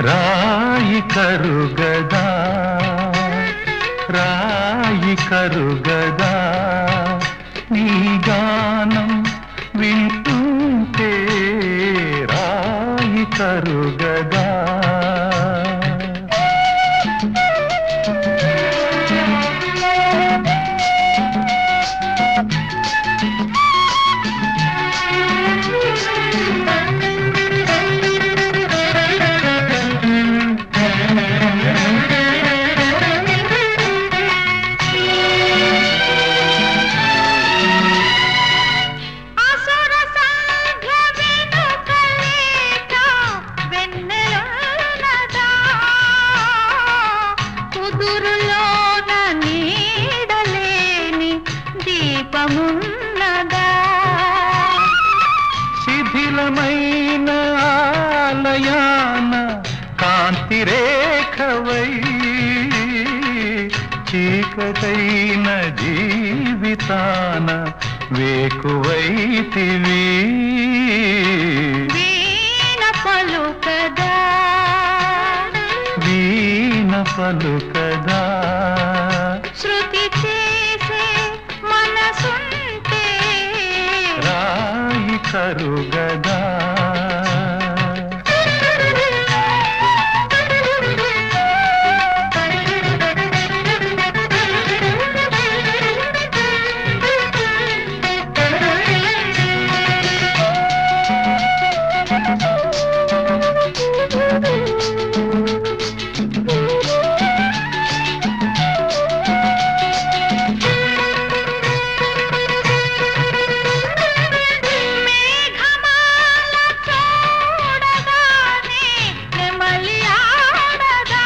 రాయి కరుగదా రాయి కరుగదా నీ గానం వింటుంటే రాయి కరుగదా అసుర సంఘ వెనుకలేక వెన్నెలన్నదా కుదురులోన నీడలేని దీపమున్నదా శిథిలమైన ఆలయాన కాంతి రేఖవై చీకటైన జీవితాన వేకువైతివి వీణ పలుకదా వీణ పలుకదా శృతి చేసే మనసుంటే రాయి కరుగదా మేఘమాల చూడగానే నెమలి ఆడదా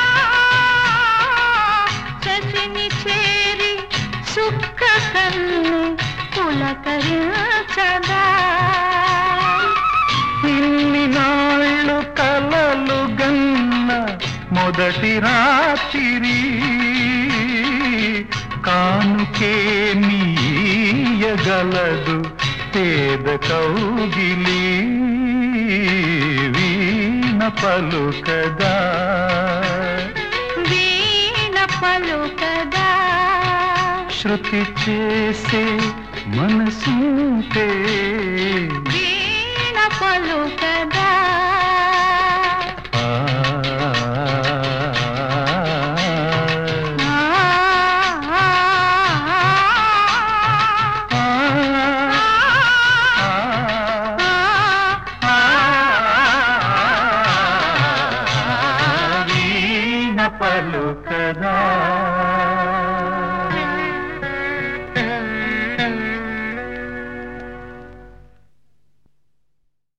శశిని చేరి సుఖ కన్ను పులకరించదా ఇన్ని నాళ్ళు కలలు గన్న మొదటి రాత్రి కానుకే నీయగలదు పేద కౌగిలి వీణ పలుకదా వీణ పలుకదా శృతి చేసే మనసుంటే వీణ పలుకదా